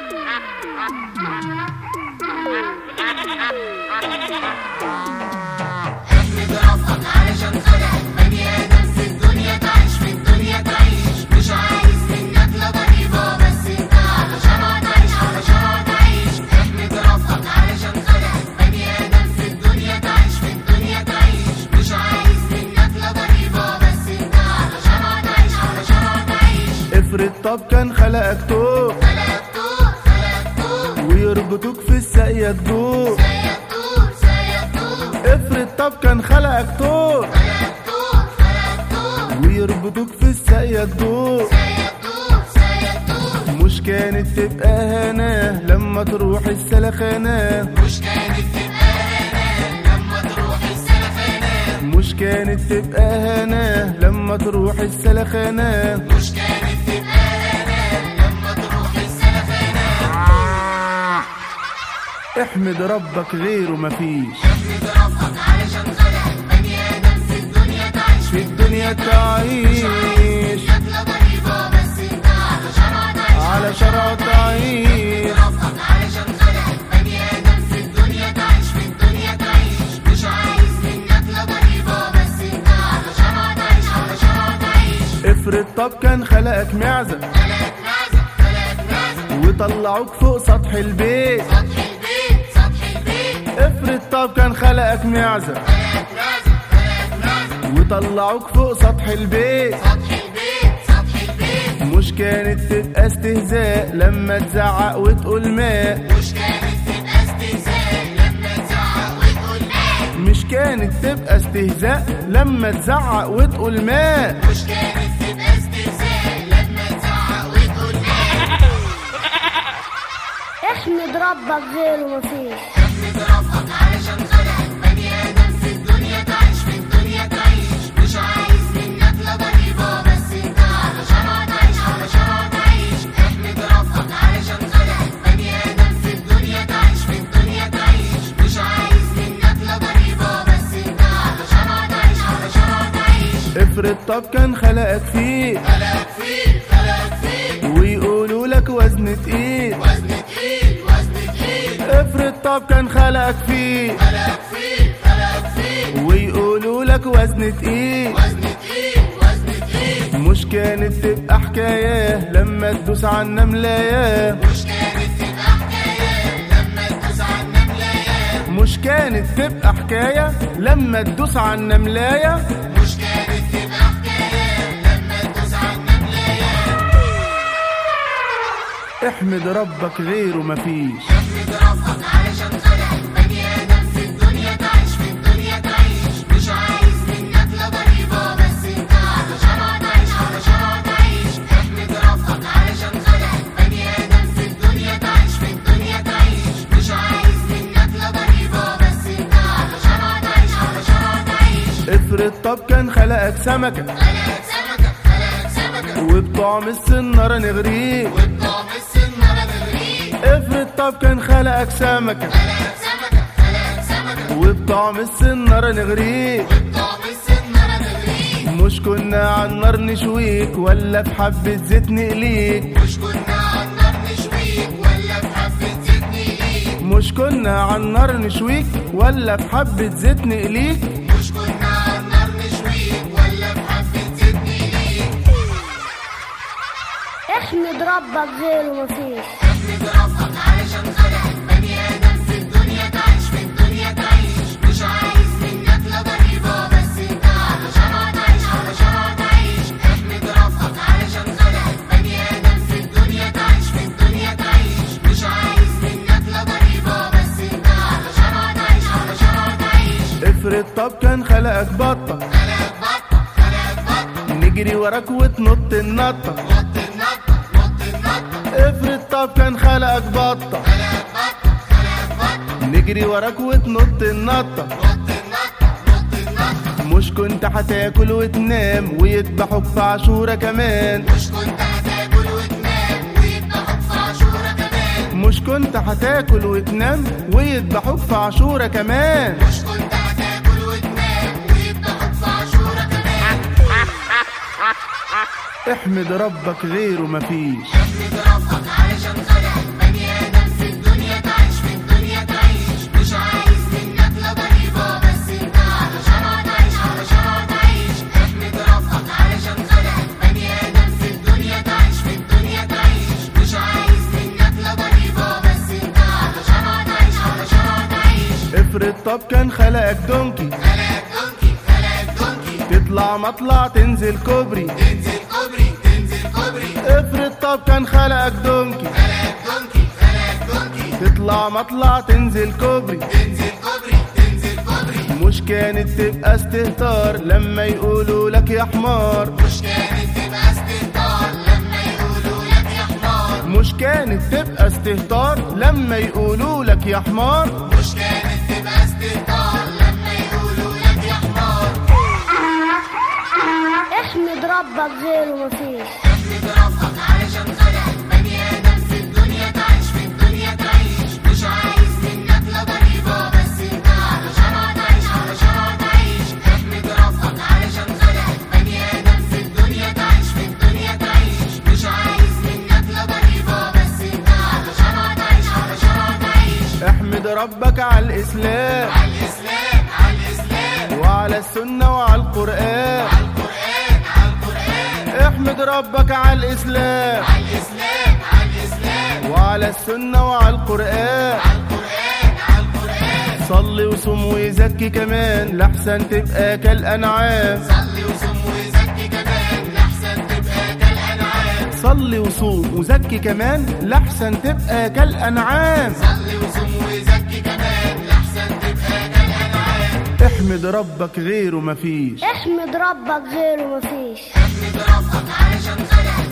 احمد ربك علشان خلقك بني ادم في الدنيا تعيش في الدنيا تعيش مش عايز منك لا ضريبه بس انت علشان هتعيش علشان هتعيش احمد ربك علشان خلقك بني ادم في الدنيا تعيش في الدنيا تعيش مش عايز منك لا ضريبه بس انت علشان هتعيش علشان هتعيش افرض طب كان خلقك توب خلقك طور خلقك طور ويربطوك في الساقية تدوب سيد طور سيد طور افرض طب كان خلقك توب خلقك طور خلقك طور ويربطوك في الساقية تدوب سيد طور سيد طور مش كانت تبقى هنا لما تروح السلخانة مش كانت تبقى هنا لما تروح السلخانة مش كانت تبقى هنا لما تروح السلخانة مش كانت تبقى هنا لما تروح السلخانة احمد ربك غيره مفيش احمد ربك علشان خلقك بني آدم في الدنيا تعيش في الدنيا تعيش لا ضريبة بس انت علشان هتعيش على شرع تعيش ربك علشان خلقك بني آدم في الدنيا تعيش في الدنيا تعيش مش عايز منك لا ضريبة بس انت علشان هتعيش علشان هتعيش افرض طب كان خلقك معزة خلقك معزة خلقك معزة وطلعوك فوق سطح البيت سطح البيت سطح البيت افرض طب كان خلقك معزة خلقك معزة خلقك معزة وطلعوك فوق سطح البيت سطح البيت سطح البيت مش كانت تبقى استهزاء لما تزعق وتقول ماء مش كانت تبقى استهزاء لما تزعق وتقول مات مش كانت تبقى استهزاء لما تزعق وتقول ماء مش كانت تبقى استهزاء لما تزعق وتقول مات احمد ربك غيره مفيش احمد ربك علشان خلقك بني ادم في الدنيا تعيش في الدنيا تعيش مش عايز منك لا ضريبه بس انت علشان هتعيش علشان هتعيش احمد ربك علشان خلقك بني ادم في الدنيا تعيش في الدنيا تعيش مش عايز منك لا ضريبه بس انت علشان هتعيش علشان هتعيش افرض طب كان خلقك فيه خلقك فيه خلقك فيه ويقولوا لك وزن تقيل وزن تقيل وزن تقيل افرض طب كان خلقك فيه خلقك فيه خلقك فيه ويقولوا لك وزن تقيل وزن تقيل وزن تقيل مش كانت تبقى حكاية لما تدوس على النملاية مش كانت تبقى حكاية لما تدوس على النملاية مش كانت تبقى حكاية لما تدوس على النملاية مش كانت تبقى حكاية لما تدوس على النملاية احمد ربك غيره مفيش احمد ربك علشان خلقك بني آدم في الدنيا تعيش في الدنيا تعيش مش عايز منك لا ضريبة بس انت علشان هتعيش علشان هتعيش احمد ربك علشان خلقك بني آدم في الدنيا تعيش في الدنيا تعيش مش عايز منك لا ضريبة بس انت علشان هتعيش علشان هتعيش افرض طب كان خلقك سمكة خلقك سمكة خلقك سمكة وبطعم السنارة نغريك وبطعم السنارة نغريك افرض طب كان خلقك سمكة خلقك سمكة خلقك سمكة وبطعم السنارة نغريك وبطعم السنارة نغريك مش كنا على النار نشويك ولا في حبة زيت نقليك مش كنا على النار نشويك ولا في حبة زيت نقليك مش كنا على النار نشويك ولا في حبة زيت نقليك مش كنا على النار نشويك ولا في حبة زيت نقليك احمد ربك غيره مفيش احمد ربك علشان خلقك بني آدم في الدنيا تعيش في الدنيا تعيش مش عايز منك لا ضريبة بس انت علشان هتعيش علشان هتعيش احمد ربك علشان خلقك بني آدم في الدنيا تعيش في الدنيا تعيش مش عايز منك لا ضريبة بس انت علشان هتعيش علشان هتعيش افرض طب كان خلقك بطة خلقك بطة خلقك بطة نجري وراك وتنط النطة نط النطة نط النطة افرض طب كان خلقك بطة خلقك بطة خلقك بطة نجري وراك وتنط النطة نط النطة نط النطة مش كنت هتاكل وتنام ويذبحوك في عاشورة كمان مش كنت هتاكل وتنام ويذبحوك في عاشورة كمان مش كنت هتاكل وتنام ويذبحوك في عاشورة كمان مش كنت هتاكل وتنام ويذبحوك في عاشورة كمان احمد ربك غيره مفيش احمد ربك علشان خلقك بني افرض طب كان خلقك دونكي خلقك دونكي خلقك دونكي تطلع مطلع تنزل كوبري تنزل كوبري تنزل كوبري افرض طب كان خلقك دونكي خلقك دونكي خلقك دونكي تطلع مطلع تنزل كوبري تنزل كوبري تنزل كوبري مش كانت تبقى استهتار لما يقولوا لك يا حمار مش كانت تبقى استهتار لما يقولوا لك يا حمار مش كانت تبقى استهتار لما يقولوا لك يا حمار مش كانت تبقى استهتار لما يقولوا لك يا حمار احمد ربك غيره مفيش احمد ربك علشان خلقك بني ادم في الدنيا تعيش في الدنيا تعيش مش عايز منك لا ضريبه بس انت على شرع تعيش على شرع تعيش احمد ربك علشان خلقك بني ادم في الدنيا تعيش في الدنيا تعيش مش عايز منك لا ضريبه بس انت على شرع تعيش على شرع تعيش احمد ربك على الاسلام على الاسلام على الاسلام وعلى السنة وعلى القرآن على القران على القران احمد ربك على الاسلام على الاسلام على الاسلام وعلى السنة وعلى القرآن على القران على القران صلي وصوم وزكي كمان لحسن تبقى كالأنعام صلي وصوم وزكي كمان لحسن تبقى كالأنعام صلي وصوم وزكي كمان لحسن تبقى كالأنعام صلي وصوم وزكي كمان لحسن تبقى كالأنعام احمد ربك غيره مفيش احمد ربك غيره مفيش احمد ربك علشان خلقك